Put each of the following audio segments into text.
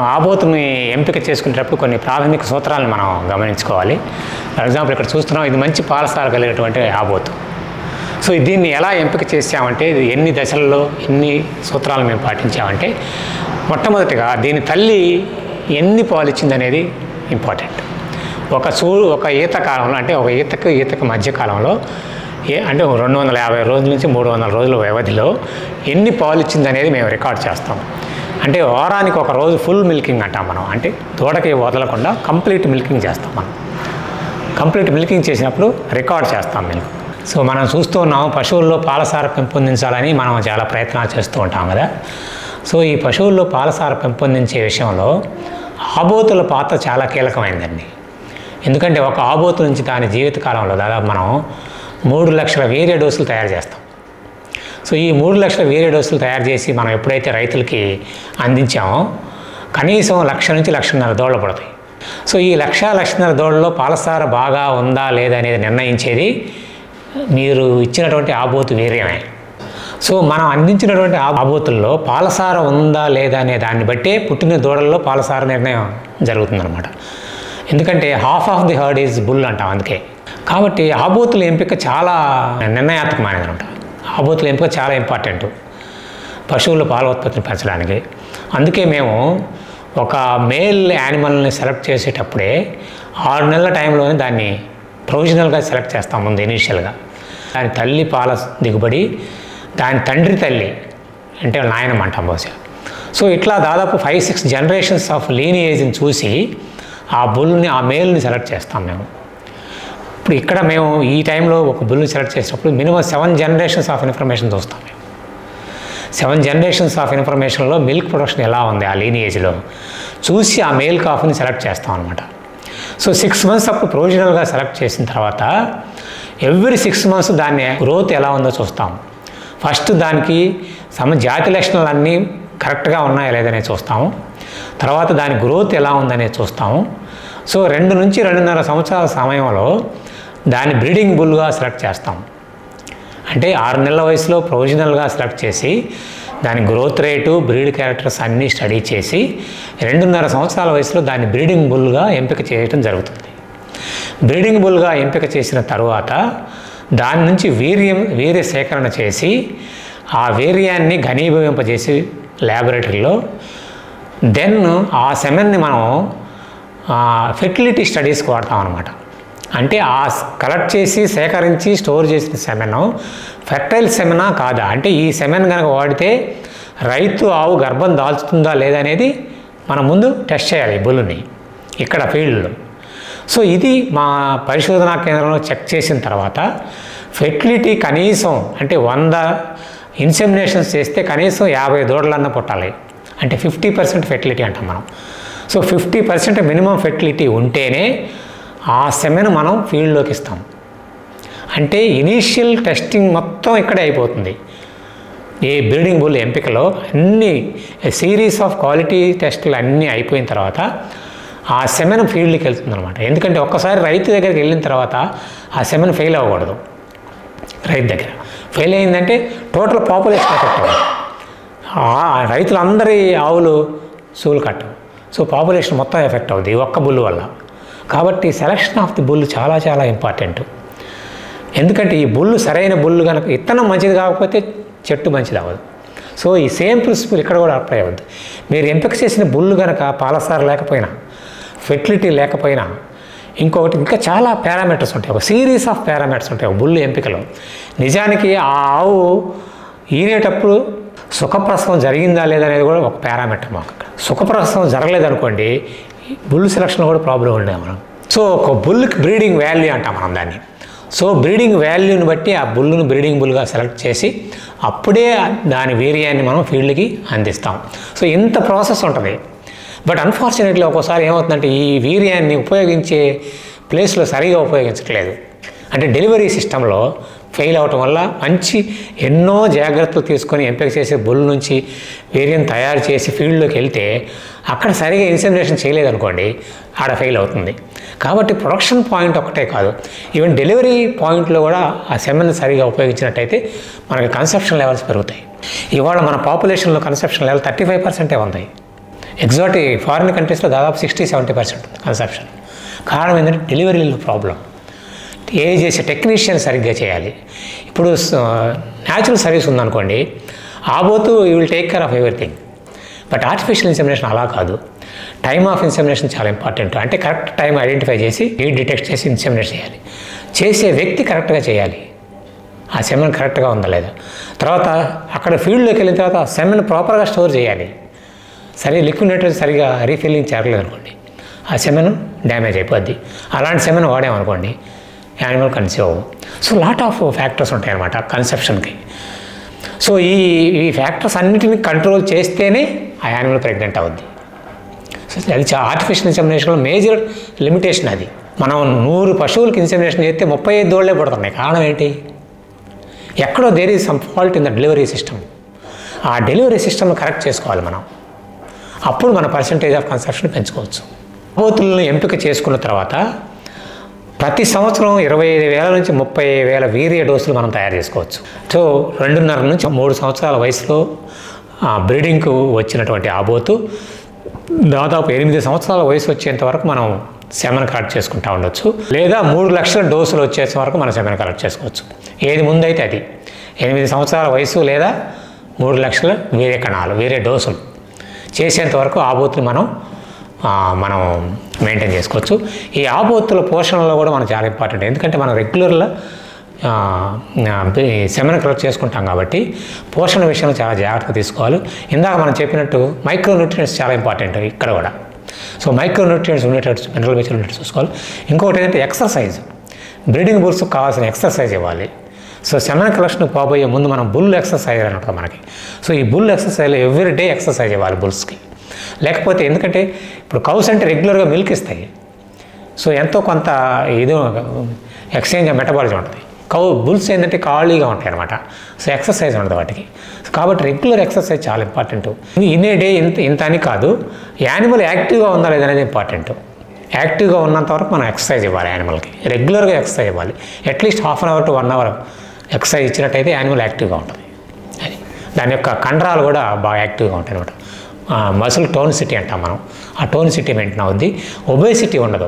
ఆబోతుని ఎంపిక చేసుకునేటప్పుడు కొన్ని ప్రాథమిక సూత్రాలను మనం గమనించుకోవాలి ఫర్ ఎగ్జాంపుల్ ఇక్కడ చూస్తున్నాం ఇది మంచి పాలసార కలిగినటువంటి ఆబోతు సో దీన్ని ఎలా ఎంపిక చేసామంటే ఇది ఎన్ని దశల్లో ఎన్ని సూత్రాలు మేము పాటించామంటే మొట్టమొదటిగా దీని తల్లి ఎన్ని పాలు ఇచ్చింది అనేది ఇంపార్టెంట్ ఒక చూ ఒక ఈత కాలంలో అంటే ఒక ఈతకు ఈతకు మధ్య కాలంలో ఏ అంటే ఒక రెండు వందల యాభై రోజుల నుంచి మూడు వందల రోజుల వ్యవధిలో ఎన్ని పాలు ఇచ్చింది అనేది మేము రికార్డ్ చేస్తాం అంటే వారానికి ఒక రోజు ఫుల్ మిల్కింగ్ అంటాం మనం అంటే దూడకి వదలకుండా కంప్లీట్ మిల్కింగ్ చేస్తాం మనం కంప్లీట్ మిల్కింగ్ చేసినప్పుడు రికార్డ్ చేస్తాం మేము సో మనం చూస్తూ ఉన్నాం పశువుల్లో పాలసార పెంపొందించాలని మనం చాలా ప్రయత్నాలు చేస్తూ ఉంటాం కదా సో ఈ పశువుల్లో పాలసార పెంపొందించే విషయంలో ఆబోతుల పాత్ర చాలా కీలకమైందండి ఎందుకంటే ఒక ఆబోతు నుంచి దాని జీవితకాలంలో దాదాపు మనం మూడు లక్షల వీర్య డోసులు తయారు చేస్తాం సో ఈ మూడు లక్షల వీర్య డోసులు తయారు చేసి మనం ఎప్పుడైతే రైతులకి అందించామో కనీసం లక్ష నుంచి లక్షన్నర దోళ్ళు పడతాయి సో ఈ లక్ష లక్షన్నర దోళ్ళలో పాలసార బాగా ఉందా లేదా అనేది నిర్ణయించేది మీరు ఇచ్చినటువంటి ఆబోతు వీర్యమే సో మనం అందించినటువంటి ఆ ఆబోతుల్లో పాలసార ఉందా లేదా అనే దాన్ని బట్టే పుట్టిన దూడల్లో పాలసార నిర్ణయం జరుగుతుందన్నమాట ఎందుకంటే half of the herd is bull అంటాం అందుకే కాబట్టి ఆబోతుల ఎంపిక చాలా నిర్ణయాత్మకమైనది అనమాట ఆబోతుల ఎంపిక చాలా ఇంపార్టెంట్ పశువుల పాల ఉత్పత్తిని పెంచడానికి అందుకే మేము ఒక మేల్ యానిమల్ని సెలెక్ట్ చేసేటప్పుడే ఆరు నెలల టైంలోనే దాన్ని ప్రొవిజనల్గా సెలెక్ట్ చేస్తాం ముందు ఇనీషియల్గా దాని తల్లి పాల దిగుబడి దాని తండ్రి తల్లి అంటే నాయనమ్మ అంటాం బహుశా సో ఇట్లా దాదాపు ఫైవ్ సిక్స్ జనరేషన్స్ ఆఫ్ లీనియేజ్ని చూసి ఆ బుల్ని ఆ మేల్ని సెలెక్ట్ చేస్తాం మేము ఇప్పుడు ఇక్కడ మేము ఈ టైంలో ఒక బుల్ని సెలెక్ట్ చేసినప్పుడు minimum seven generations of information చూస్తాం మేము సెవెన్ జనరేషన్స్ ఆఫ్ ఇన్ఫర్మేషన్లో మిల్క్ ప్రొడక్షన్ ఎలా ఉంది ఆ లీనియేజ్లో చూసి ఆ మేల్ కాఫ్ని సెలెక్ట్ చేస్తాం అనమాట సో సిక్స్ మంత్స్ అప్పుడు ప్రొవిజనల్గా సెలెక్ట్ చేసిన తర్వాత ఎవ్రీ సిక్స్ మంత్స్ దాన్ని గ్రోత్ ఎలా ఉందో చూస్తాం ఫస్ట్ దానికి సమ జాతి లక్షణాలు అన్నీ కరెక్ట్గా ఉన్నాయా లేదనేది చూస్తాము తర్వాత దాని గ్రోత్ ఎలా ఉందనేది చూస్తాము సో రెండు నుంచి రెండున్నర సంవత్సరాల సమయంలో దాన్ని బ్రీడింగ్ బుల్గా సెలెక్ట్ చేస్తాం అంటే ఆరు నెలల వయసులో ప్రొవిజనల్గా సెలెక్ట్ చేసి దాని గ్రోత్ రేటు బ్రీడ్ క్యారెక్టర్స్ అన్నీ స్టడీ చేసి రెండున్నర సంవత్సరాల వయసులో దాన్ని బ్రీడింగ్ బుల్గా ఎంపిక చేయడం జరుగుతుంది బ్రీడింగ్ బుల్గా ఎంపిక చేసిన తరువాత దాని నుంచి వీర్యం వీర్య సేకరణ చేసి ఆ వీర్యాన్ని ఘనీభవింపజేసి ల్యాబొరేటరీలో దెన్ ఆ సెమెన్ని మనం ఫెర్టిలిటీ స్టడీస్కి వాడతాం అనమాట అంటే ఆ కలెక్ట్ చేసి సేకరించి స్టోర్ చేసిన సెమెన్ ఫెర్టైల్ సెమెనా కాదా అంటే ఈ సెమెన్ కనుక వాడితే రైతు ఆవు గర్భం దాల్చుతుందా లేదా అనేది మనం ముందు టెస్ట్ చేయాలి బుల్లుని ఇక్కడ ఫీల్డ్లో సో ఇది మా పరిశోధనా కేంద్రంలో చెక్ చేసిన తర్వాత ఫెర్టిలిటీ కనీసం అంటే వంద ఇన్సెమినేషన్స్ చేస్తే కనీసం యాభై దూడలన్న పుట్టాలి అంటే ఫిఫ్టీ పర్సెంట్ ఫెర్టిలిటీ అంటాం మనం so fifty percent minimum fertility ఉంటేనే ఆ సెమెను మనం ఫీల్డ్లోకి ఇస్తాం అంటే ఇనీషియల్ టెస్టింగ్ మొత్తం ఇక్కడే అయిపోతుంది ఈ బ్రీడింగ్ బుల్ ఎంపికలో అన్ని సిరీస్ ఆఫ్ క్వాలిటీ టెస్టులు అన్నీ అయిపోయిన తర్వాత ఆ సెమెన్ ఫీల్డ్కి వెళ్తుంది అనమాట ఎందుకంటే ఒక్కసారి రైతు దగ్గరికి వెళ్ళిన తర్వాత ఆ సెమెన్ ఫెయిల్ అవ్వకూడదు రైతు దగ్గర ఫెయిల్ అయిందంటే టోటల్ పాపులేషన్ ఎఫెక్ట్ అవ్వదు ఆ రైతులందరి ఆవులు సూలు కట్టవు సో పాపులేషన్ మొత్తం ఎఫెక్ట్ అవుతుంది ఈ ఒక్క బుల్ వల్ల కాబట్టి సెలక్షన్ ఆఫ్ ది బుల్ చాలా చాలా ఇంపార్టెంట్ ఎందుకంటే ఈ బుల్లు సరైన బుల్లు కనుక ఇత్తనం మంచిది కాకపోతే చెట్టు మంచిది అవ్వదు సో ఈ సేమ్ ప్రిన్సిపల్ ఇక్కడ కూడా అప్లై అవ్వద్దు మీరు ఎంపిక చేసిన బుల్లు కనుక పాలసార లేకపోయినా ఫెర్టిలిటీ లేకపోయినా ఇంకొకటి ఇంకా చాలా పారామీటర్స్ ఉంటాయి ఒక సిరీస్ ఆఫ్ పారామీటర్స్ ఉంటాయి ఒక బుల్లు ఎంపికలో నిజానికి ఆ ఆవు ఈనేటప్పుడు సుఖప్రసవం జరిగిందా లేదా అనేది కూడా ఒక పారామీటర్ మాకు అక్కడ సుఖప్రసవం జరగలేదనుకోండి బుల్ సెలక్షన్ కూడా ప్రాబ్లం ఉండే మనం సో ఒక బుల్కి బ్రీడింగ్ వాల్యూ అంటాం మనం దాన్ని సో బ్రీడింగ్ వాల్యూని బట్టి ఆ బుల్లును బ్రీడింగ్ బుల్గా సెలెక్ట్ చేసి అప్పుడే దాని వీర్యాన్ని మనం ఫీల్డ్కి అందిస్తాం సో ఇంత ప్రాసెస్ ఉంటుంది బట్ అన్ఫార్చునేట్లీ ఒక్కోసారి ఏమవుతుందంటే ఈ వీర్యాన్ని ఉపయోగించే ప్లేస్లో సరిగా ఉపయోగించట్లేదు అంటే డెలివరీ సిస్టంలో ఫెయిల్ అవటం వల్ల మంచి ఎన్నో జాగ్రత్తలు తీసుకొని ఎంపిక చేసే బుల్ నుంచి వీర్యం తయారు చేసి ఫీల్డ్లోకి వెళ్తే అక్కడ సరిగా ఇన్సెమినేషన్ చేయలేదనుకోండి ఆడ ఫెయిల్ అవుతుంది కాబట్టి ప్రొడక్షన్ పాయింట్ ఒకటే కాదు ఈవెన్ డెలివరీ పాయింట్లో కూడా ఆ సెమెన్ సరిగా ఉపయోగించినట్టయితే మనకి కన్సెప్షన్ లెవెల్స్ పెరుగుతాయి ఇవాళ మన పాపులేషన్లో కన్సెప్షన్ లెవెల్ థర్టీ ఫైవ్ పర్సెంటే ఉంది ఎగ్జాటిక్ ఫారిన్ కంట్రీస్లో దాదాపు సిక్స్టీ సెవెంటీ పర్సెంట్ ఉంది కన్సెప్షన్ కారణం ఏంటంటే డెలివరీలో ప్రాబ్లం ఏ చేసే టెక్నీషియన్ సరిగ్గా చేయాలి ఇప్పుడు న్యాచురల్ సర్వీస్ ఉందనుకోండి ఆబోతు you will take care of everything but artificial insemination అలా కాదు టైమ్ ఆఫ్ ఇన్సెమినేషన్ చాలా ఇంపార్టెంట్ అంటే కరెక్ట్ టైం ఐడెంటిఫై చేసి హీట్ డిటెక్ట్ చేసి ఇన్సెమినేట్ చేయాలి చేసే వ్యక్తి కరెక్ట్గా చేయాలి ఆ సెమెన్ కరెక్ట్గా ఉందా లేదా తర్వాత అక్కడ ఫీల్డ్లోకి వెళ్ళిన తర్వాత సెమెన్ ప్రాపర్గా స్టోర్ చేయాలి సరే లిక్విడ్ నైట్రోజన్ సరిగా రీఫిల్లింగ్ చేరలేదు అనుకోండి ఆ సెమెన్ డ్యామేజ్ అయిపోద్ది అలాంటి సెమెన్ వాడామనుకోండి యానిమల్ కన్సీవ్ అవ్వదు సో లాట్ ఆఫ్ ఫ్యాక్టర్స్ ఉంటాయి అన్నమాట కన్సెప్షన్కి సో ఈ ఈ ఫ్యాక్టర్స్ అన్నిటిని కంట్రోల్ చేస్తేనే ఆ యానిమల్ ప్రెగ్నెంట్ అవుద్ది సో అది చా ఆర్టిఫిషియల్ ఇన్సెమినేషన్లో మేజర్ లిమిటేషన్ అది మనం నూరు పశువులకి ఇన్సెమినేషన్ చేస్తే ముప్పై ఐదు దోళ్లే పడుతున్నాయి కారణం ఏంటి ఎక్కడో there is some fault in the delivery system ఆ డెలివరీ సిస్టమ్ను కరెక్ట్ చేసుకోవాలి మనం అప్పుడు మన పర్సంటేజ్ ఆఫ్ కన్సెప్షన్ పెంచుకోవచ్చు బోతులను ఎంపిక చేసుకున్న తర్వాత ప్రతి సంవత్సరం ఇరవై ఐదు వేల నుంచి ముప్పై వేల వీర్య డోసులు మనం తయారు చేసుకోవచ్చు సో రెండున్నర నుంచి మూడు సంవత్సరాల వయసులో బ్రీడింగ్కు వచ్చినటువంటి ఆబోతు దాదాపు ఎనిమిది సంవత్సరాల వయసు వచ్చేంత వరకు మనం సెమెన్ కలెక్ట్ చేసుకుంటా ఉండొచ్చు లేదా మూడు లక్షల డోసులు వచ్చేంత వరకు మనం సెమెన్ కలెక్ట్ చేసుకోవచ్చు ఏది ముందైతే అది ఎనిమిది సంవత్సరాల వయసు లేదా మూడు లక్షల వీర్య కణాలు వేరే డోసులు చేసేంత వరకు ఆబోతుని మనం ఆ, మనం మెయింటైన్ చేసుకోవచ్చు ఈ ఆబోతుల పోషణలో కూడా మనకు చాలా ఇంపార్టెంట్ ఎందుకంటే మనం రెగ్యులర్గా సెమెన్ కలెక్ట్ చేసుకుంటాం కాబట్టి పోషణ విషయంలో చాలా జాగ్రత్తగా తీసుకోవాలి ఇందాక మనం చెప్పినట్టు మైక్రో న్యూట్రియంట్స్ చాలా ఇంపార్టెంట్ ఇక్కడ కూడా సో మైక్రో న్యూట్రియంట్స్ ఉండేటట్టు మినరల్ బేస్డ్ ఉండేటట్టు చూసుకోవాలి ఇంకొకటి ఏంటంటే ఎక్సర్సైజ్ బ్రీడింగ్ బుల్స్కి కావాల్సిన ఎక్సర్సైజ్ ఇవ్వాలి సో సెమెన్ కలెక్షన్ పోబోయే ముందు మనం బుల్ ఎక్సర్సైజ్ అని ఉంటుంది మనకి సో ఈ బుల్ ఎక్సర్సైజ్లో ఎవ్రీ డే ఎక్సర్సైజ్ ఇవ్వాలి బుల్స్కి లేకపోతే ఎందుకంటే ఇప్పుడు కౌస్ అంటే రెగ్యులర్గా మిల్క్ ఇస్తాయి సో ఎంతో కొంత ఇది ఎక్స్చేంజ్ మెటబాలిజం ఉంటుంది కౌ బుల్స్ ఏంటంటే ఖాళీగా ఉంటాయి అనమాట సో ఎక్సర్సైజ్ ఉండదు వాటికి కాబట్టి రెగ్యులర్ ఎక్సర్సైజ్ చాలా ఇంపార్టెంట్ ఇన్ ఏ డే ఇంత ఇంత అని కాదు యానిమల్ యాక్టివ్గా ఉందా లేదనేది ఇంపార్టెంట్ యాక్టివ్గా ఉన్నంత వరకు మనం ఎక్సర్సైజ్ ఇవ్వాలి యానిమల్కి రెగ్యులర్గా ఎక్సర్సైజ్ ఇవ్వాలి at least half an hour to one hour exercise ఇచ్చినట్టయితే యానిమల్ యాక్టివ్గా ఉంటుంది అది దాని యొక్క కండరాలు కూడా బాగా యాక్టివ్గా ఉంటాయి అనమాట మసిల్ టోన్సిటీ అంటాం మనం ఆ టోన్సిటీ మెయింటైన్ అవుద్ది ఒబేసిటీ ఉండదు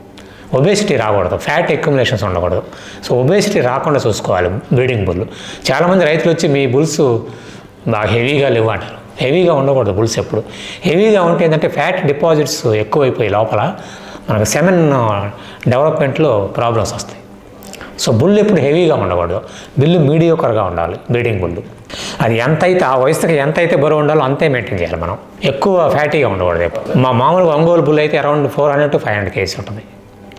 ఒబేసిటీ రాకూడదు ఫ్యాట్ ఎక్యుములేషన్స్ ఉండకూడదు సో ఒబేసిటీ రాకుండా చూసుకోవాలి బ్రీడింగ్ బుల్ చాలామంది రైతులు వచ్చి మీ బుల్స్ బాగా హెవీగా లేవు అంటారు హెవీగా ఉండకూడదు బుల్స్ ఎప్పుడు హెవీగా ఉంటే ఏంటంటే ఫ్యాట్ డిపాజిట్స్ ఎక్కువైపోయి లోపల మనకు సెమెన్ డెవలప్మెంట్లో ప్రాబ్లమ్స్ వస్తాయి సో బుల్ ఎప్పుడు హెవీగా ఉండకూడదు బిల్లు మీడియోకర్గా ఉండాలి బ్రీడింగ్ బుల్లు అది ఎంత అయితే ఆ వయసుకి ఎంత అయితే బరువు ఉండాలో అంతే మెయింటైన్ చేయాలి మనం ఎక్కువ ఫ్యాటీగా ఉండకూడదు ఎప్పుడు మా మామూలుగా ఒంగోలు బుల్ అయితే around four hundred to five hundred kg ఉంటుంది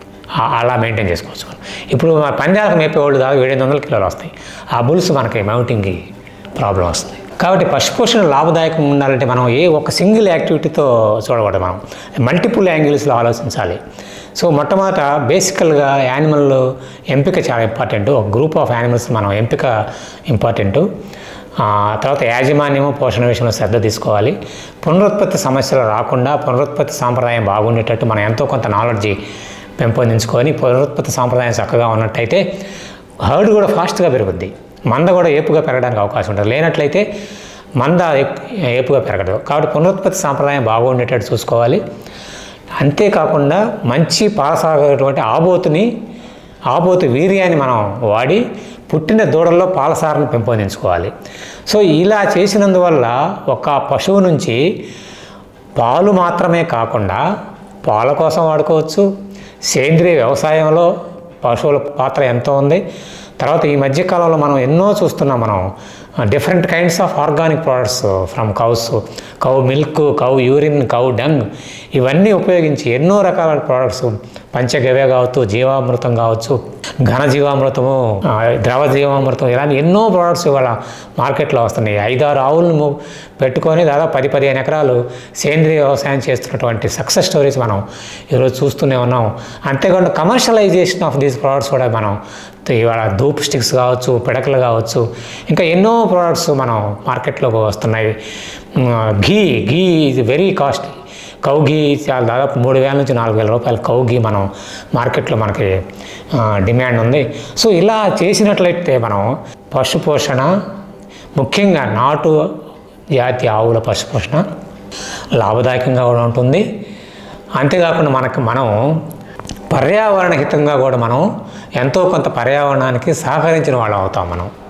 ఆ- అలా మెయింటైన్ చేసుకోవచ్చు మనం. ఇప్పుడు మా పంజాబ్ మేపేవాళ్ళు దాకా ఏడు వందల కిలోలు వస్తాయి ఆ బుల్స్ మనకి మౌంటింగ్కి ప్రాబ్లం వస్తుంది కాబట్టి పశుపోషణ లాభదాయకం ఉండాలంటే మనం ఏ ఒక సింగిల్ యాక్టివిటీతో చూడకూడదు మనం మల్టిపుల్ యాంగిల్స్లో ఆలోచించాలి సో మొట్టమొదట బేసికల్గా యానిమల్ ఎంపిక చాలా ఇంపార్టెంట్ ఒక గ్రూప్ ఆఫ్ యానిమల్స్ మనం ఎంపిక ఇంపార్టెంటు ఆ, తర్వాత యాజమాన్యము పోషణ విషయంలో శ్రద్ధ తీసుకోవాలి పునరుత్పత్తి సమస్యలు రాకుండా పునరుత్పత్తి సాంప్రదాయం బాగుండేటట్టు మనం ఎంతో కొంత నాలెడ్జి పెంపొందించుకొని పునరుత్పత్తి సాంప్రదాయం చక్కగా ఉన్నట్టయితే హర్డ్ కూడా ఫాస్ట్గా పెరుగుద్ది మంద కూడా ఏపుగా పెరగడానికి అవకాశం ఉంటుంది లేనట్లయితే మంద ఎక్- ఏపుగా పెరగదు కాబట్టి పునరుత్పత్తి సాంప్రదాయం బాగుండేటట్టు చూసుకోవాలి అంతేకాకుండా మంచి పాలసాగేటువంటి ఆబోతుని ఆబోతు వీర్యాన్ని మనం వాడి పుట్టిన దూడల్లో పాలసారను పెంపొందించుకోవాలి సో ఇలా చేసినందువల్ల ఒక పశువు నుంచి పాలు మాత్రమే కాకుండా పాల కోసం వాడుకోవచ్చు సేంద్రియ వ్యవసాయంలో పశువుల పాత్ర ఎంతో ఉంది తర్వాత ఈ మధ్యకాలంలో మనం ఎన్నో చూస్తున్నాం మనం different kinds of organic products from cows cow milk cow urine cow dung ఇవన్నీ ఉపయోగించి ఎన్నో రకాల ప్రోడక్ట్స్ పంచగవ్య కావచ్చు జీవామృతం కావచ్చు ఘన జీవామృతము ఆ, ద్రవ జీవామృతం ఇలాంటి ఎన్నో ప్రోడక్ట్స్ ఇవాళ మార్కెట్లో వస్తున్నాయి ఐదారు ఆవులను పెట్టుకొని దాదాపు పది పదిహేను ఎకరాలు సేంద్రియ వ్యవసాయం చేస్తున్నటువంటి సక్సెస్ స్టోరీస్ మనం ఈరోజు చూస్తూనే ఉన్నాం అంతేకాకుండా కమర్షియలైజేషన్ ఆఫ్ దీస్ ప్రోడక్ట్స్ కూడా మనం ఇవాళ ధూప్ స్టిక్స్ కావచ్చు పిడకలు కావచ్చు ఇంకా ఎన్నో ప్రోడక్ట్స్ మనం మార్కెట్లోకి వస్తున్నాయి ghee ghee is very costly cow ghee చాలా దాదాపు మూడు వేల నుంచి నాలుగు వేల రూపాయల కౌ ఘీ మనం మార్కెట్లో మనకి ఆ, డిమాండ్ ఉంది సో ఇలా చేసినట్లయితే మనం పశు పోషణ ముఖ్యంగా నాటు జాతి ఆవుల పశు పోషణ లాభదాయకంగా కూడా ఉంటుంది అంతేకాకుండా మనకు మనం పర్యావరణ హితంగా కూడా మనం ఎంతో కొంత పర్యావరణానికి సహకరించిన వాళ్ళం అవుతాం మనం